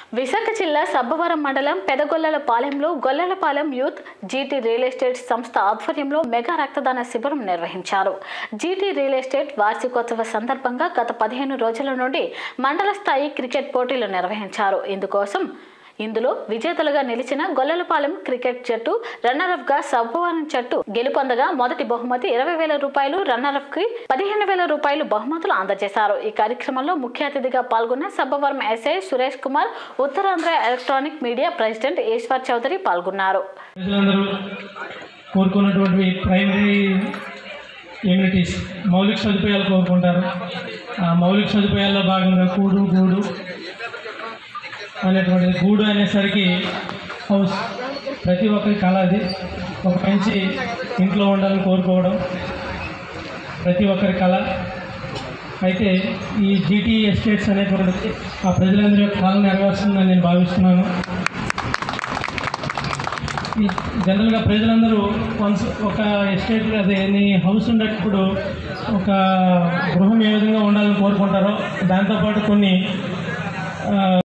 విశాఖ జిల్లా సబ్బవరం మండలం పెదగొల్లలపాలెంలో Gollalapalem youth GT real estate సంస్థ ఆధ్వర్యంలో మెగా రక్తదాన శిబిరం నిర్వహించారు జీటీ రియల్ ఎస్టేట్ వార్షికోత్సవ సందర్భంగా గత పదిహేను రోజుల నుండి మండల స్థాయి క్రికెట్ పోటీలు నిర్వహించారు ఇందుకోసం ఇందులో విజేతలుగా నిలిచిన గొల్లలపాలెం క్రికెట్ జట్టు రన్నరఫ్ గా సబ్బవరం జట్టు గెలుపొందగా మొదటి బహుమతి ఇరవై వేల రూపాయలు రన్నరఫ్ కి పదిహేను వేల రూపాయలు బహుమతులు అందజేశారు ఈ కార్యక్రమంలో ముఖ్య అతిథిగా పాల్గొన్న Sabbavaram SI Suresh Kumar Uttarandhra electronic media president Eswar Chowdary పాల్గొన్నారు ప్రజలందరూ కోరుకున్నటువంటి ప్రైమరీ ఎమ్యూనిటీస్ మౌలిక సదుపాయాలు కోరుకుంటారు ఆ మౌలిక సదుపాయాల్లో భాగంగా కూడు గూడు అనేటువంటి గూడు అనేసరికి హౌస్ ప్రతి ఒక్కరి కళ అది ఒక మంచి ఇంట్లో ఉండాలని కోరుకోవడం ప్రతి ఒక్కరి కళ అయితే ఈ జీటీ ఎస్టేట్స్ అనేటువంటిది ఆ ప్రజలందరి యొక్క కళ నెరవేరుస్తుందని నేను భావిస్తున్నాను ఈ జనరల్గా ప్రజలందరూ వన్స్ ఒక ఎస్టేట్ అదే నీ హౌస్ ఉండేటప్పుడు ఒక గృహం ఏ విధంగా ఉండాలని కోరుకుంటారో దాంతోపాటు కొన్ని ఆ,